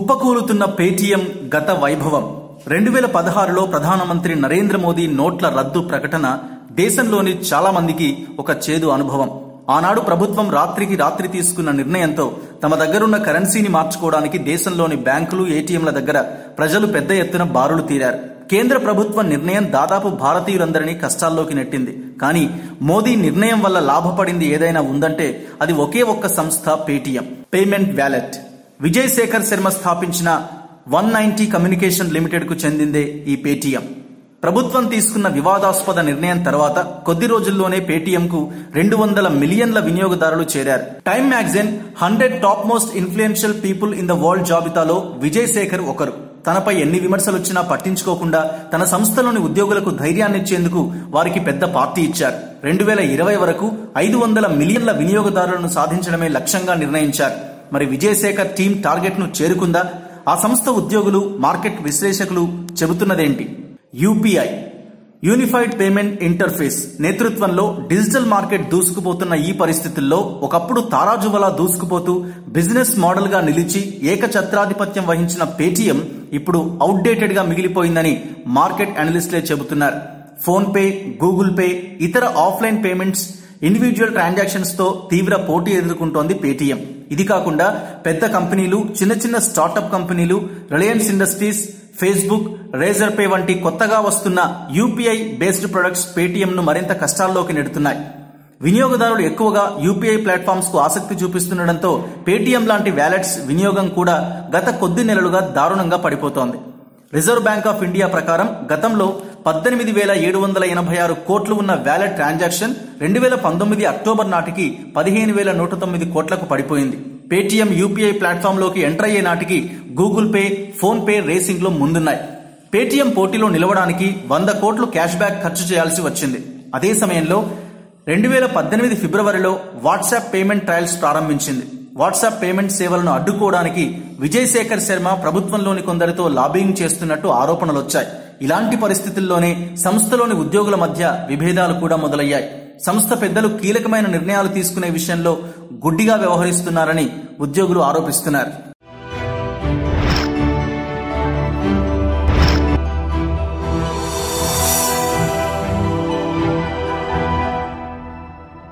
కుప్పకూలుతున్న Paytm గత వైభవం రెండు వేల పదహారులో ప్రధానమంత్రి నరేంద్ర మోదీ నోట్ల రద్దు ప్రకటన దేశంలోని చాలా మందికి ఒక చేదు అనుభవం ఆనాడు ప్రభుత్వం రాత్రికి రాత్రి తీసుకున్న నిర్ణయంతో తమ దగ్గరున్న కరెన్సీని మార్చుకోవడానికి దేశంలోని బ్యాంకులు ఏటీఎంల దగ్గర ప్రజలు పెద్ద ఎత్తున బారులు తీరారు కేంద్ర ప్రభుత్వ నిర్ణయం దాదాపు భారతీయులందరినీ కష్టాల్లోకి నెట్టింది కానీ మోదీ నిర్ణయం వల్ల లాభపడింది ఏదైనా ఉందంటే అది ఒకే ఒక్క సంస్థ Paytm payment wallet Vijay Shekhar Sharma స్థాపించిన వన్ నైన్టీ కమ్యూనికేషన్ లిమిటెడ్ కు చెందిందే ఈ పేటీఎం ప్రభుత్వం తీసుకున్న వివాదాస్పద నిర్ణయం తర్వాత కొద్ది రోజుల్లోనే పేటీఎం కు రెండు వందల మిలియన్ల వినియోగదారులు చేరారు Time magazine hundred top most influential people in the world జాబితాలో విజయ్ శేఖర్ ఒకరు తనపై ఎన్ని విమర్శలు వచ్చినా పట్టించుకోకుండా తన సంస్థలోని ఉద్యోగులకు ధైర్యాన్నిచ్చేందుకు వారికి పెద్ద పార్టీ ఇచ్చారు రెండు వేల ఇరవై వరకు ఐదు వందల మిలియన్ల వినియోగదారులను సాధించడమే లక్ష్యంగా నిర్ణయించారు మరి విజయశేఖర్ టీం టార్గెట్ ను చేరుకుందా ఆ సంస్థ ఉద్యోగులు మార్కెట్ విశ్లేషకులు చెబుతున్నదేంటి యూపీఐ యూనిఫైడ్ పేమెంట్ ఇంటర్ఫేస్ నేతృత్వంలో డిజిటల్ మార్కెట్ దూసుకుపోతున్న ఈ పరిస్థితుల్లో ఒకప్పుడు తారాజువలా దూసుకుపోతూ బిజినెస్ మోడల్ గా నిలిచి ఏకఛత్రాధిపత్యం వహించిన పేటీఎం ఇప్పుడు అవుట్డేటెడ్ గా మిగిలిపోయిందని మార్కెట్ అనలిస్టులే చెబుతున్నారు ఫోన్ పే గూగుల్ పే ఇతర ఆఫ్లైన్ పేమెంట్స్ ఇండివిజువల్ ట్రాన్సాక్షన్స్ తో తీవ్ర పోటీ ఎదుర్కొంటోంది పేటీఎం ఇది కాకుండా పెద్ద కంపెనీలు చిన్న చిన్న స్టార్టప్ కంపెనీలు Reliance Industries Facebook Razorpay వంటి కొత్తగా వస్తున్న యూపీఐ బేస్డ్ ప్రొడక్ట్స్ పేటీఎం ను మరింత కష్టాల్లోకి నెడుతున్నాయి వినియోగదారులు ఎక్కువగా యూపీఐ ప్లాట్ఫామ్స్ కు ఆసక్తి చూపిస్తుండటంతో పేటీఎం లాంటి వ్యాలెట్స్ వినియోగం కూడా గత కొద్ది నెలలుగా దారుణంగా పడిపోతోంది రిజర్వ్ బ్యాంక్ ఆఫ్ ఇండియా ప్రకారం గతంలో పద్దెనిమిది వేల ఏడు వందల ఎనభై ఆరు కోట్లు ఉన్న వ్యాలెట్ ట్రాన్సాక్షన్ రెండు వేల పంతొమ్మిది అక్టోబర్ నాటికి పదిహేను వేల నూట తొమ్మిది కోట్లకు పడిపోయింది పేటీఎం యూపీఐ ప్లాట్ఫామ్ లోకి ఎంటర్ అయ్యే నాటికి Google Pay PhonePe racing లో ముందున్నాయి పేటీఎం పోటీలో నిలవడానికి వంద కోట్లు క్యాష్ బ్యాక్ ఖర్చు చేయాల్సి వచ్చింది అదే సమయంలో రెండు వేల పద్దెనిమిది ఫిబ్రవరిలో వాట్సాప్ పేమెంట్ ట్రయల్స్ ప్రారంభించింది వాట్సాప్ పేమెంట్ సేవలను అడ్డుకోవడానికి విజయ్ శేఖర్ శర్మ ప్రభుత్వంలోని కొందరితో లాబింగ్ చేస్తున్నట్టు ఆరోపణలు వచ్చాయి ఇలాంటి పరిస్థితుల్లోనే సంస్థలోని ఉద్యోగుల మధ్య విభేదాలు కూడా మొదలయ్యాయి సంస్థ పెద్దలు కీలకమైన నిర్ణయాలు తీసుకునే విషయంలో గుడ్డిగా వ్యవహరిస్తున్నారని ఉద్యోగులు ఆరోపిస్తున్నారు